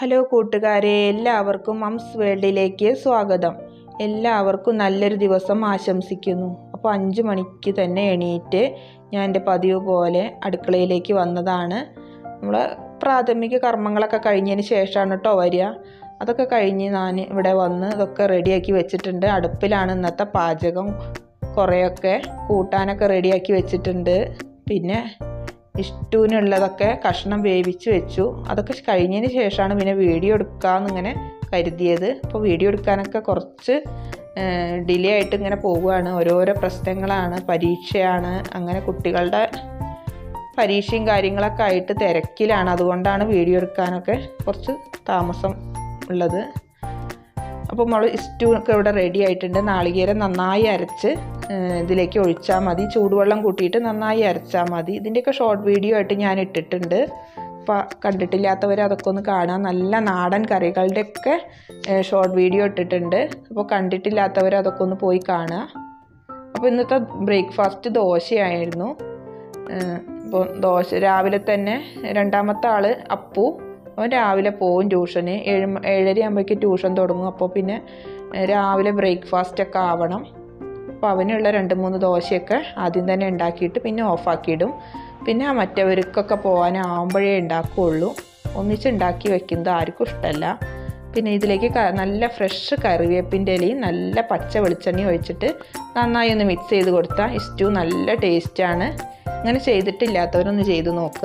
hello കൂട്ടുകാരെ എല്ലാവർക്കും moms വേൾഡിലേക്ക് സ്വാഗതം എല്ലാവർക്കും നല്ലൊരു ദിവസം ആശംസിക്കുന്നു അപ്പോൾ അഞ്ച് മണിക്ക് തന്നെ എണീറ്റ് ഞാൻ എൻ്റെ പതിവ് പോലെ അടുക്കളയിലേക്ക് വന്നതാണ് നമ്മൾ പ്രാഥമിക കർമ്മങ്ങളൊക്കെ കഴിഞ്ഞതിന് ശേഷമാണ് കേട്ടോ വരിക അതൊക്കെ കഴിഞ്ഞ് ഞാൻ ഇവിടെ വന്ന് ഇതൊക്കെ റെഡിയാക്കി വെച്ചിട്ടുണ്ട് അടുപ്പിലാണ് ഇന്നത്തെ പാചകം കുറേയൊക്കെ കൂട്ടാനൊക്കെ റെഡിയാക്കി വെച്ചിട്ടുണ്ട് പിന്നെ ഇഷ്ടൂനുള്ളതൊക്കെ കഷ്ണം വേവിച്ച് വെച്ചു അതൊക്കെ കഴിഞ്ഞതിന് ശേഷമാണ് പിന്നെ വീഡിയോ എടുക്കാമെന്ന് ഇങ്ങനെ കരുതിയത് അപ്പോൾ വീഡിയോ എടുക്കാനൊക്കെ കുറച്ച് ഡിലേ ആയിട്ട് ഇങ്ങനെ പോവുകയാണ് ഓരോരോ പ്രശ്നങ്ങളാണ് പരീക്ഷയാണ് അങ്ങനെ കുട്ടികളുടെ പരീക്ഷയും കാര്യങ്ങളൊക്കെ ആയിട്ട് തിരക്കിലാണ് അതുകൊണ്ടാണ് വീഡിയോ എടുക്കാനൊക്കെ കുറച്ച് താമസം ഉള്ളത് അപ്പോൾ നമ്മൾ സ്റ്റൂ ഒക്കെ ഇവിടെ റെഡി ആയിട്ടുണ്ട് നാളികേരം നന്നായി അരച്ച് ഇതിലേക്ക് ഒഴിച്ചാൽ മതി ചൂടുവെള്ളം കൂട്ടിയിട്ട് നന്നായി അരച്ചാൽ മതി ഇതിൻ്റെയൊക്കെ ഷോർട്ട് വീഡിയോ ആയിട്ട് ഞാൻ ഇട്ടിട്ടുണ്ട് അപ്പോൾ കണ്ടിട്ടില്ലാത്തവർ അതൊക്കെ ഒന്ന് കാണാം നല്ല നാടൻ കറികളുടെയൊക്കെ ഷോർട്ട് വീഡിയോ ഇട്ടിട്ടുണ്ട് അപ്പോൾ കണ്ടിട്ടില്ലാത്തവർ അതൊക്കെ ഒന്ന് പോയി കാണുക അപ്പോൾ ഇന്നത്തെ ബ്രേക്ക്ഫാസ്റ്റ് ദോശയായിരുന്നു അപ്പോൾ ദോശ രാവിലെ തന്നെ രണ്ടാമത്തെ ആൾ അപ്പു അവൻ രാവിലെ പോവും ട്യൂഷന് ഏഴ് ഏഴര ആകുമ്പോഴേക്ക് ട്യൂഷൻ തുടങ്ങും അപ്പോൾ പിന്നെ രാവിലെ ബ്രേക്ക്ഫാസ്റ്റ് ഒക്കെ ആവണം അപ്പോൾ അവനുള്ള രണ്ട് മൂന്ന് ദോശയൊക്കെ ആദ്യം തന്നെ ഉണ്ടാക്കിയിട്ട് പിന്നെ ഓഫാക്കിയിടും പിന്നെ ആ മറ്റവർക്കൊക്കെ പോകാനാവുമ്പോഴേ ഉണ്ടാക്കുകയുള്ളൂ ഒന്നിച്ച് ഉണ്ടാക്കി വെക്കുന്നത് ആർക്കും ഇഷ്ടമല്ല പിന്നെ ഇതിലേക്ക് നല്ല ഫ്രഷ് കറിവേപ്പിൻ്റെ ഇലയും നല്ല പച്ച വെളിച്ചെണ്ണയും ഒഴിച്ചിട്ട് നന്നായി ഒന്ന് മിക്സ് ചെയ്ത് കൊടുത്താൽ ഇസ്റ്റു നല്ല ടേസ്റ്റാണ് ഇങ്ങനെ ചെയ്തിട്ടില്ലാത്തവരൊന്ന് ചെയ്ത് നോക്കുക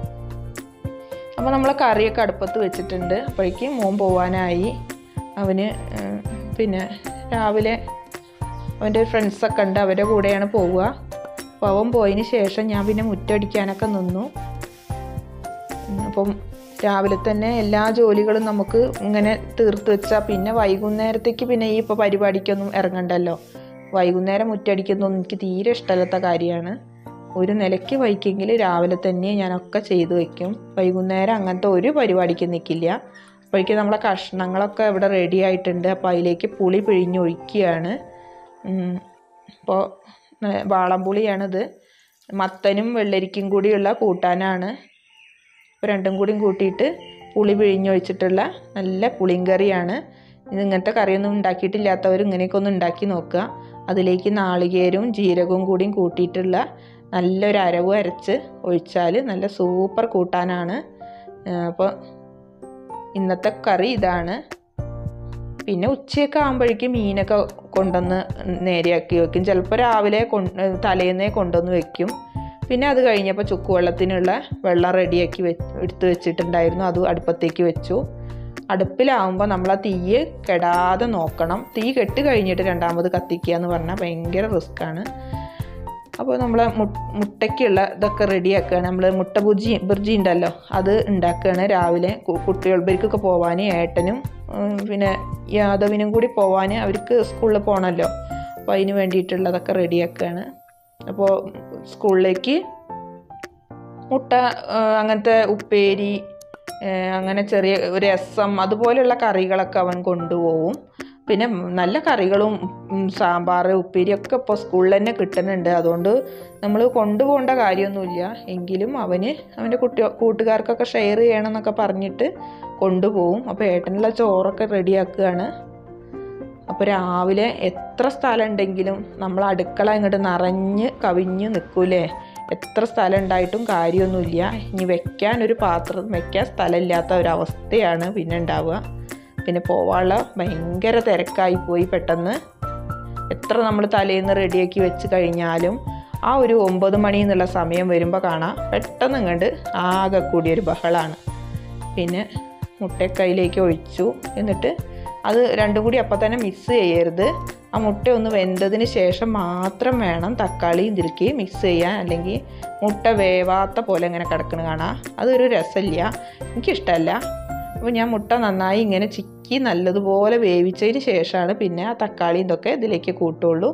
അപ്പോൾ നമ്മൾ കറിയൊക്കെ അടുപ്പത്ത് വെച്ചിട്ടുണ്ട് അപ്പോഴേക്കും മോൻ പോവാനായി അവന് പിന്നെ രാവിലെ അവൻ്റെ ഫ്രണ്ട്സൊക്കെ ഉണ്ട് അവരുടെ കൂടെയാണ് പോവുക അപ്പോൾ അവൻ പോയതിന് ശേഷം ഞാൻ പിന്നെ മുറ്റടിക്കാനൊക്കെ നിന്നു അപ്പം രാവിലെ തന്നെ എല്ലാ ജോലികളും നമുക്ക് ഇങ്ങനെ തീർത്ത് വെച്ചാൽ പിന്നെ വൈകുന്നേരത്തേക്ക് പിന്നെ ഈ ഇപ്പോൾ പരിപാടിക്കൊന്നും ഇറങ്ങണ്ടല്ലോ വൈകുന്നേരം മുറ്റടിക്കുന്നതൊന്നും എനിക്ക് തീരെ ഇഷ്ടമല്ലാത്ത കാര്യമാണ് ഒരു നിലയ്ക്ക് വയ്ക്കെങ്കിൽ രാവിലെ തന്നെ ഞാനൊക്കെ ചെയ്തു വയ്ക്കും വൈകുന്നേരം അങ്ങനത്തെ ഒരു പരിപാടിക്ക് നിൽക്കില്ല അപ്പോഴേക്കും നമ്മളെ കഷ്ണങ്ങളൊക്കെ ഇവിടെ റെഡി ആയിട്ടുണ്ട് അപ്പോൾ അതിലേക്ക് പുളി പിഴിഞ്ഞൊഴിക്കുകയാണ് അപ്പോൾ വാളംപുളിയാണിത് മത്തനും വെള്ളരിക്കും കൂടിയുള്ള കൂട്ടാനാണ് അപ്പോൾ രണ്ടും കൂടിയും കൂട്ടിയിട്ട് പുളി പിഴിഞ്ഞൊഴിച്ചിട്ടുള്ള നല്ല പുളിങ്കറിയാണ് ഇത് ഇങ്ങനത്തെ കറിയൊന്നും ഉണ്ടാക്കിയിട്ടില്ലാത്തവർ ഇങ്ങനെയൊക്കെ ഒന്ന് ഉണ്ടാക്കി നോക്കുക അതിലേക്ക് നാളികേരവും ജീരകവും കൂടിയും കൂട്ടിയിട്ടുള്ള നല്ലൊരു അരവ് അരച്ച് ഒഴിച്ചാൽ നല്ല സൂപ്പർ കൂട്ടാനാണ് അപ്പോൾ ഇന്നത്തെ കറി ഇതാണ് പിന്നെ ഉച്ചയൊക്കെ ആകുമ്പോഴേക്കും മീനൊക്കെ കൊണ്ടുവന്ന് നേരെയാക്കി വെക്കും ചിലപ്പോൾ രാവിലെ കൊണ്ട് തലേന്നേ കൊണ്ടുവന്ന് വെക്കും പിന്നെ അത് കഴിഞ്ഞപ്പോൾ ചുക്കുവെള്ളത്തിനുള്ള വെള്ളം റെഡിയാക്കി വെ എടുത്ത് വെച്ചിട്ടുണ്ടായിരുന്നു അത് അടുപ്പത്തേക്ക് വെച്ചു അടുപ്പിലാവുമ്പോൾ നമ്മൾ ആ തീയ് കെടാതെ നോക്കണം തീ കെട്ട് കഴിഞ്ഞിട്ട് രണ്ടാമത് കത്തിക്കുക എന്ന് പറഞ്ഞാൽ ഭയങ്കര റിസ്ക്കാണ് അപ്പോൾ നമ്മൾ മുട്ടയ്ക്കുള്ള ഇതൊക്കെ റെഡിയാക്കുകയാണ് നമ്മൾ മുട്ട ബുജി ബുർജി ഉണ്ടല്ലോ അത് ഉണ്ടാക്കുകയാണ് രാവിലെ കുട്ടികൾക്കൊക്കെ പോവാൻ ഏട്ടനും പിന്നെ യാദവിനും കൂടി പോവാൻ അവർക്ക് സ്കൂളിൽ പോകണമല്ലോ അപ്പോൾ അതിന് വേണ്ടിയിട്ടുള്ളതൊക്കെ റെഡിയാക്കുകയാണ് അപ്പോൾ സ്കൂളിലേക്ക് മുട്ട അങ്ങനത്തെ ഉപ്പേരി അങ്ങനെ ചെറിയ രസം അതുപോലെയുള്ള കറികളൊക്കെ അവൻ കൊണ്ടുപോകും പിന്നെ നല്ല കറികളും സാമ്പാർ ഉപ്പേരിയൊക്കെ ഇപ്പോൾ സ്കൂളിൽ തന്നെ കിട്ടുന്നുണ്ട് അതുകൊണ്ട് നമ്മൾ കൊണ്ടുപോകേണ്ട കാര്യമൊന്നുമില്ല എങ്കിലും അവന് അവൻ്റെ കുട്ടി കൂട്ടുകാർക്കൊക്കെ ഷെയർ ചെയ്യണം എന്നൊക്കെ പറഞ്ഞിട്ട് കൊണ്ടുപോകും അപ്പോൾ ഏട്ടനുള്ള ചോറൊക്കെ റെഡിയാക്കുകയാണ് അപ്പോൾ രാവിലെ എത്ര സ്ഥലം ഉണ്ടെങ്കിലും നമ്മൾ അടുക്കള ഇങ്ങോട്ട് നിറഞ്ഞ് കവിഞ്ഞ് നിൽക്കൂലേ എത്ര സ്ഥലം ഉണ്ടായിട്ടും കാര്യമൊന്നുമില്ല ഇനി വെക്കാൻ ഒരു പാത്രം വെക്കാൻ സ്ഥലമില്ലാത്ത ഒരവസ്ഥയാണ് പിന്നെ ഉണ്ടാവുക പിന്നെ പോവാനുള്ള ഭയങ്കര തിരക്കായി പോയി പെട്ടെന്ന് എത്ര നമ്മൾ തലേന്ന് റെഡിയാക്കി വെച്ച് കഴിഞ്ഞാലും ആ ഒരു ഒമ്പത് മണി എന്നുള്ള സമയം വരുമ്പോൾ കാണാം പെട്ടെന്ന് ഇങ്ങോട്ട് ആകെ കൂടിയൊരു ബഹളമാണ് പിന്നെ മുട്ടക്കൈയിലേക്ക് ഒഴിച്ചു എന്നിട്ട് അത് രണ്ടും കൂടി അപ്പം തന്നെ മിക്സ് ചെയ്യരുത് ആ മുട്ട ഒന്ന് വെന്തതിന് ശേഷം മാത്രം വേണം തക്കാളിയും ഇതിലേക്ക് മിക്സ് ചെയ്യാൻ അല്ലെങ്കിൽ മുട്ട വേവാത്ത പോലെ ഇങ്ങനെ കിടക്കണ കാണാം അതൊരു രസമില്ല എനിക്കിഷ്ടമല്ല അപ്പോൾ ഞാൻ മുട്ട നന്നായി ഇങ്ങനെ ചിക്കി നല്ലതുപോലെ വേവിച്ചതിന് ശേഷമാണ് പിന്നെ ആ തക്കാളി ഇതൊക്കെ ഇതിലേക്ക് കൂട്ടുള്ളൂ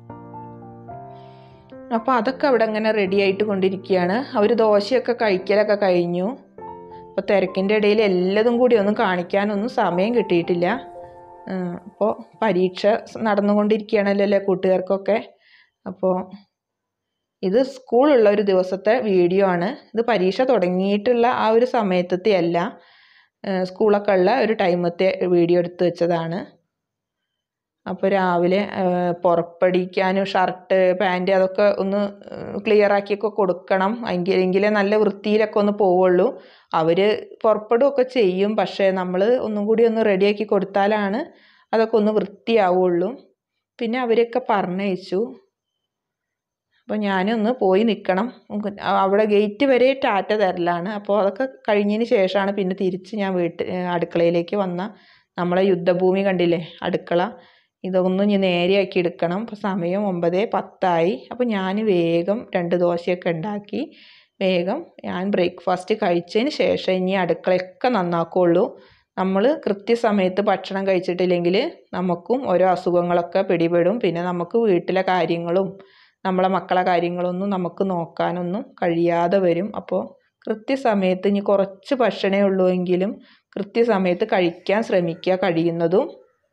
അപ്പോൾ അതൊക്കെ അവിടെ ഇങ്ങനെ റെഡി ആയിട്ട് കൊണ്ടിരിക്കുകയാണ് അവർ ദോശയൊക്കെ കഴിക്കലൊക്കെ കഴിഞ്ഞു അപ്പോൾ തിരക്കിൻ്റെ ഇടയിൽ എല്ലാതും കൂടി ഒന്നും കാണിക്കാനൊന്നും സമയം കിട്ടിയിട്ടില്ല അപ്പോൾ പരീക്ഷ നടന്നുകൊണ്ടിരിക്കുകയാണല്ലോ അല്ലേ കൂട്ടുകാർക്കൊക്കെ അപ്പോൾ ഇത് സ്കൂളുള്ള ഒരു ദിവസത്തെ വീഡിയോ ആണ് ഇത് പരീക്ഷ തുടങ്ങിയിട്ടുള്ള ആ ഒരു സമയത്തത്തെ അല്ല ഏഹ് സ്കൂളൊക്കെ ഉള്ള ഒരു ടൈമത്തെ വീഡിയോ എടുത്ത് വെച്ചതാണ് അപ്പോൾ രാവിലെ ഏഹ് പുറപ്പെടിക്കാനും ഷർട്ട് പാൻറ്റ് അതൊക്കെ ഒന്ന് ക്ലിയർ ആക്കിയൊക്കെ കൊടുക്കണം എങ്കിൽ എങ്കിലേ നല്ല വൃത്തിയിലൊക്കെ ഒന്ന് പോവുള്ളൂ അവർ പുറപ്പെടുകയൊക്കെ ചെയ്യും പക്ഷേ നമ്മൾ ഒന്നും കൂടി ഒന്ന് റെഡിയാക്കി കൊടുത്താലാണ് അതൊക്കെ ഒന്ന് വൃത്തിയാവുള്ളൂ പിന്നെ അവരെയൊക്കെ പറഞ്ഞയച്ചു അപ്പോൾ ഞാനൊന്ന് പോയി നിൽക്കണം അവിടെ ഗേറ്റ് വരെ ടാറ്റ തരലാണ് അപ്പോൾ അതൊക്കെ കഴിഞ്ഞതിന് ശേഷമാണ് പിന്നെ തിരിച്ച് ഞാൻ വീട്ട് അടുക്കളയിലേക്ക് വന്ന നമ്മളെ യുദ്ധഭൂമി കണ്ടില്ലേ അടുക്കള ഇതൊന്നും ഇനി നേരെയാക്കി എടുക്കണം അപ്പോൾ സമയം ഒമ്പത് പത്തായി അപ്പോൾ ഞാൻ വേഗം രണ്ട് ദോശയൊക്കെ ഉണ്ടാക്കി വേഗം ഞാൻ ബ്രേക്ക്ഫാസ്റ്റ് കഴിച്ചതിന് ശേഷം ഇനി അടുക്കളയൊക്കെ നന്നാക്കുള്ളൂ നമ്മൾ കൃത്യസമയത്ത് ഭക്ഷണം കഴിച്ചിട്ടില്ലെങ്കിൽ നമുക്കും ഓരോ അസുഖങ്ങളൊക്കെ പിടിപെടും പിന്നെ നമുക്ക് വീട്ടിലെ കാര്യങ്ങളും നമ്മളെ മക്കളെ കാര്യങ്ങളൊന്നും നമുക്ക് നോക്കാനൊന്നും കഴിയാതെ വരും അപ്പോൾ കൃത്യസമയത്ത് ഇനി കുറച്ച് ഭക്ഷണമേ ഉള്ളൂ എങ്കിലും കൃത്യസമയത്ത് കഴിക്കാൻ ശ്രമിക്കുക കഴിയുന്നതും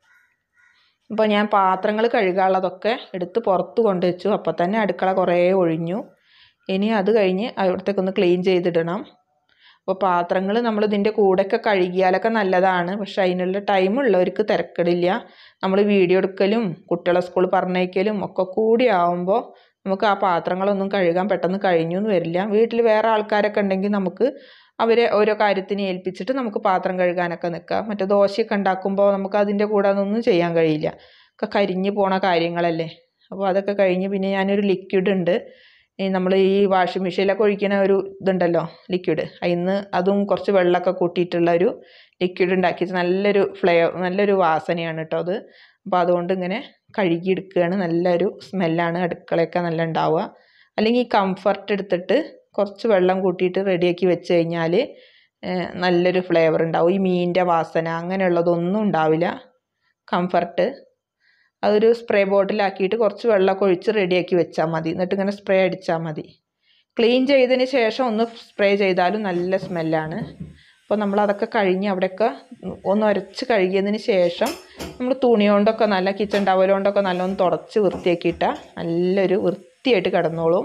അപ്പോൾ ഞാൻ പാത്രങ്ങൾ കഴുകാനുള്ളതൊക്കെ എടുത്ത് പുറത്ത് കൊണ്ടുവച്ചു അപ്പോൾ തന്നെ അടുക്കള കുറേ ഒഴിഞ്ഞു ഇനി അത് കഴിഞ്ഞ് അവിടത്തേക്കൊന്ന് ക്ലീൻ ചെയ്തിടണം അപ്പോൾ പാത്രങ്ങൾ നമ്മൾ ഇതിൻ്റെ കൂടെയൊക്കെ കഴുകിയാലൊക്കെ നല്ലതാണ് പക്ഷെ അതിനുള്ള ടൈം ഉള്ളവർക്ക് തിരക്കടില്ല നമ്മൾ വീഡിയോ എടുക്കലും കുട്ടികളെ സ്കൂളിൽ പറഞ്ഞയക്കലും ഒക്കെ കൂടി ആവുമ്പോൾ നമുക്ക് ആ പാത്രങ്ങളൊന്നും കഴുകാൻ പെട്ടെന്ന് കഴിഞ്ഞു എന്ന് വരില്ല വീട്ടിൽ വേറെ ആൾക്കാരൊക്കെ ഉണ്ടെങ്കിൽ നമുക്ക് അവരെ ഓരോ കാര്യത്തിന് ഏൽപ്പിച്ചിട്ട് നമുക്ക് പാത്രം കഴുകാനൊക്കെ നിൽക്കാം മറ്റേ ദോശയൊക്കെ ഉണ്ടാക്കുമ്പോൾ നമുക്ക് അതിൻ്റെ കൂടെ അതൊന്നും ചെയ്യാൻ കഴിയില്ല ഒക്കെ കരിഞ്ഞു പോണ കാര്യങ്ങളല്ലേ അപ്പോൾ അതൊക്കെ കഴിഞ്ഞ് പിന്നെ ഞാനൊരു ലിക്വിഡ് ഉണ്ട് ഈ നമ്മൾ ഈ വാഷിംഗ് മെഷീനിലൊക്കെ ഒഴിക്കുന്ന ഒരു ഇതുണ്ടല്ലോ ലിക്വിഡ് അതിന്ന് അതും കുറച്ച് വെള്ളമൊക്കെ കൂട്ടിയിട്ടുള്ള ഒരു ലിക്വിഡ് ഉണ്ടാക്കിയിട്ട് നല്ലൊരു ഫ്ലേവർ നല്ലൊരു വാസനയാണ് കേട്ടോ അത് അപ്പോൾ അതുകൊണ്ട് ഇങ്ങനെ കഴുകി എടുക്കുകയാണ് നല്ലൊരു സ്മെല്ലാണ് അടുക്കളയൊക്കെ നല്ല ഉണ്ടാവുക അല്ലെങ്കിൽ ഈ കംഫർട്ട് എടുത്തിട്ട് കുറച്ച് വെള്ളം കൂട്ടിയിട്ട് റെഡിയാക്കി വെച്ച് കഴിഞ്ഞാൽ നല്ലൊരു ഫ്ലേവർ ഉണ്ടാവും ഈ മീനിൻ്റെ വാസന അങ്ങനെയുള്ളതൊന്നും ഉണ്ടാവില്ല കംഫർട്ട് അതൊരു സ്പ്രേ ബോട്ടിലാക്കിയിട്ട് കുറച്ച് വെള്ളമൊക്കെ ഒഴിച്ച് റെഡിയാക്കി വെച്ചാൽ മതി എന്നിട്ട് ഇങ്ങനെ സ്പ്രേ അടിച്ചാൽ മതി ക്ലീൻ ചെയ്തതിന് ശേഷം ഒന്ന് സ്പ്രേ ചെയ്താലും നല്ല സ്മെല്ലാണ് അപ്പോൾ നമ്മൾ അതൊക്കെ കഴിഞ്ഞ് അവിടെയൊക്കെ ഒന്ന് ഉരച്ച് കഴുകിയതിന് ശേഷം നമ്മൾ തുണി കൊണ്ടൊക്കെ നല്ല കിച്ചൺ ടവൽ കൊണ്ടൊക്കെ നല്ലൊന്ന് തുടച്ച് വൃത്തിയാക്കിയിട്ടാൽ നല്ലൊരു വൃത്തിയായിട്ട് കിടന്നോളും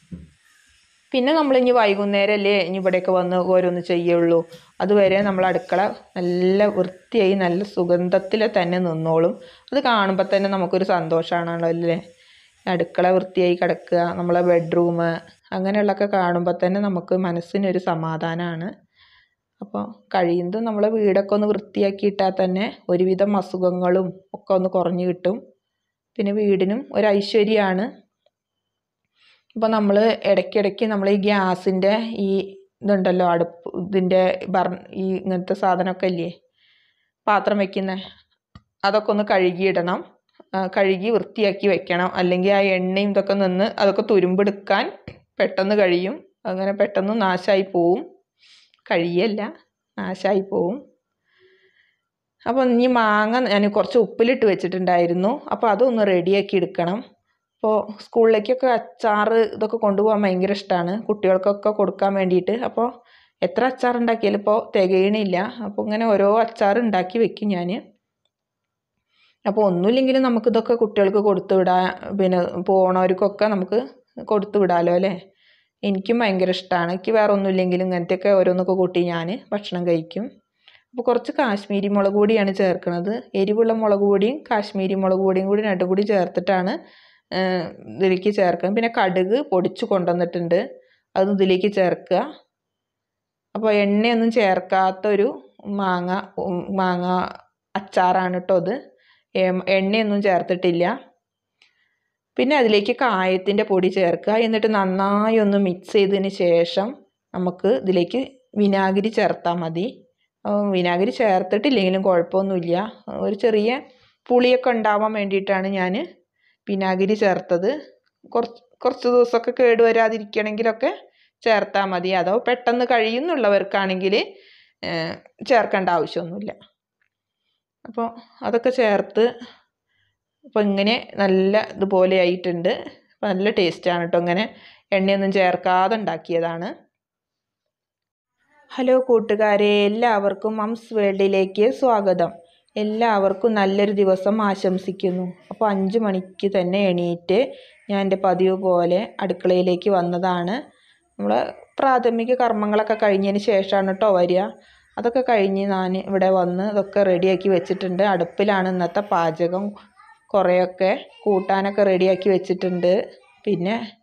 പിന്നെ നമ്മൾ ഇനി വൈകുന്നേരം അല്ലേ ഇനി ഇവിടെയൊക്കെ വന്ന് ഓരോന്ന് ചെയ്യുള്ളൂ അതുവരെ നമ്മൾ അടുക്കള നല്ല വൃത്തിയായി നല്ല സുഗന്ധത്തിൽ തന്നെ നിന്നോളും അത് കാണുമ്പോൾ തന്നെ നമുക്കൊരു സന്തോഷമാണല്ലോ അല്ലേ അടുക്കള വൃത്തിയായി കിടക്കുക നമ്മളെ ബെഡ്റൂം അങ്ങനെയുള്ളതൊക്കെ കാണുമ്പോൾ തന്നെ നമുക്ക് മനസ്സിനൊരു സമാധാനമാണ് അപ്പോൾ കഴിയുന്നതും നമ്മളെ വീടൊക്കെ ഒന്ന് വൃത്തിയാക്കിയിട്ടാൽ തന്നെ ഒരുവിധം അസുഖങ്ങളും ഒക്കെ ഒന്ന് കുറഞ്ഞു കിട്ടും പിന്നെ വീടിനും ഒരു ഐശ്വര്യമാണ് ഇപ്പോൾ നമ്മൾ ഇടയ്ക്കിടയ്ക്ക് നമ്മൾ ഈ ഗ്യാസിൻ്റെ ഈ ഇതുണ്ടല്ലോ അടുപ്പ് ഇതിൻ്റെ ബർ ഈ ഇങ്ങനത്തെ സാധനമൊക്കെ ഇല്ലേ പാത്രം വയ്ക്കുന്ന അതൊക്കെ ഒന്ന് കഴുകിയിടണം കഴുകി വൃത്തിയാക്കി വെക്കണം അല്ലെങ്കിൽ ആ എണ്ണയും ഇതൊക്കെ നിന്ന് അതൊക്കെ തുരുമ്പെടുക്കാൻ പെട്ടെന്ന് കഴിയും അങ്ങനെ പെട്ടെന്ന് നാശമായി പോവും കഴിയല്ല നാശമായി പോവും അപ്പോൾ ഇനി മാങ്ങ ഞാൻ കുറച്ച് ഉപ്പിലിട്ട് വെച്ചിട്ടുണ്ടായിരുന്നു അപ്പോൾ അതൊന്ന് റെഡിയാക്കി എടുക്കണം അപ്പോൾ സ്കൂളിലേക്കൊക്കെ അച്ചാർ ഇതൊക്കെ കൊണ്ടുപോകാൻ ഭയങ്കര ഇഷ്ടമാണ് കുട്ടികൾക്കൊക്കെ കൊടുക്കാൻ വേണ്ടിയിട്ട് അപ്പോൾ എത്ര അച്ചാർ ഉണ്ടാക്കിയാലും ഇപ്പോൾ തികയണില്ല അപ്പോൾ ഇങ്ങനെ ഓരോ അച്ചാർ ഉണ്ടാക്കി വെക്കും ഞാൻ അപ്പോൾ ഒന്നുമില്ലെങ്കിലും നമുക്കിതൊക്കെ കുട്ടികൾക്ക് കൊടുത്തു വിടാം പിന്നെ പോണവർക്കൊക്കെ നമുക്ക് കൊടുത്തു വിടാമല്ലോ അല്ലേ എനിക്കും ഭയങ്കര ഇഷ്ടമാണ് എനിക്ക് വേറെ ഒന്നുമില്ലെങ്കിലും ഇങ്ങനത്തെയൊക്കെ ഓരോന്നൊക്കെ കൂട്ടി ഞാൻ ഭക്ഷണം കഴിക്കും അപ്പോൾ കുറച്ച് കാശ്മീരി മുളക് പൊടിയാണ് ചേർക്കുന്നത് എരിവുള്ള മുളക് പൊടിയും കാശ്മീരി മുളക് പൊടിയും കൂടി രണ്ടും കൂടി ചേർത്തിട്ടാണ് ഇതിലേക്ക് ചേർക്കുന്നത് പിന്നെ കടുക് പൊടിച്ച് കൊണ്ടുവന്നിട്ടുണ്ട് അത് ഇതിലേക്ക് ചേർക്കുക അപ്പോൾ എണ്ണയൊന്നും ചേർക്കാത്തൊരു മാങ്ങ മാങ്ങ അച്ചാറാണ് കേട്ടോ അത് എണ്ണയൊന്നും ചേർത്തിട്ടില്ല പിന്നെ അതിലേക്ക് കായത്തിൻ്റെ പൊടി ചേർക്കുക എന്നിട്ട് നന്നായി ഒന്ന് മിക്സ് ചെയ്തതിന് ശേഷം നമുക്ക് ഇതിലേക്ക് വിനാഗിരി ചേർത്താൽ മതി വിനാഗിരി ചേർത്തിട്ടില്ലെങ്കിലും കുഴപ്പമൊന്നുമില്ല ഒരു ചെറിയ പുളിയൊക്കെ ഉണ്ടാവാൻ വേണ്ടിയിട്ടാണ് ഞാൻ വിനാഗിരി ചേർത്തത് കുറച്ച് കുറച്ച് ദിവസമൊക്കെ കേടുവരാതിരിക്കണമെങ്കിലൊക്കെ ചേർത്താൽ മതി അതോ പെട്ടെന്ന് കഴിയുന്നുള്ളവർക്കാണെങ്കിൽ ചേർക്കേണ്ട ആവശ്യമൊന്നുമില്ല അപ്പോൾ അതൊക്കെ ചേർത്ത് അപ്പോൾ ഇങ്ങനെ നല്ല ഇതുപോലെ ആയിട്ടുണ്ട് അപ്പോൾ നല്ല ടേസ്റ്റാണ് കേട്ടോ ഇങ്ങനെ എണ്ണയൊന്നും ചേർക്കാതെ ഉണ്ടാക്കിയതാണ് ഹലോ കൂട്ടുകാരെ എല്ലാവർക്കും മംസ് വേൾഡിലേക്ക് സ്വാഗതം എല്ലാവർക്കും നല്ലൊരു ദിവസം ആശംസിക്കുന്നു അപ്പോൾ അഞ്ച് മണിക്ക് തന്നെ എണീറ്റ് ഞാൻ എൻ്റെ പതിവ് പോലെ അടുക്കളയിലേക്ക് വന്നതാണ് നമ്മൾ പ്രാഥമിക കർമ്മങ്ങളൊക്കെ കഴിഞ്ഞതിന് ശേഷമാണ് കേട്ടോ വരിക അതൊക്കെ കഴിഞ്ഞ് ഞാൻ ഇവിടെ വന്ന് ഇതൊക്കെ റെഡിയാക്കി വെച്ചിട്ടുണ്ട് അടുപ്പിലാണ് ഇന്നത്തെ പാചകം കുറേയൊക്കെ കൂട്ടാനൊക്കെ റെഡിയാക്കി വെച്ചിട്ടുണ്ട് പിന്നെ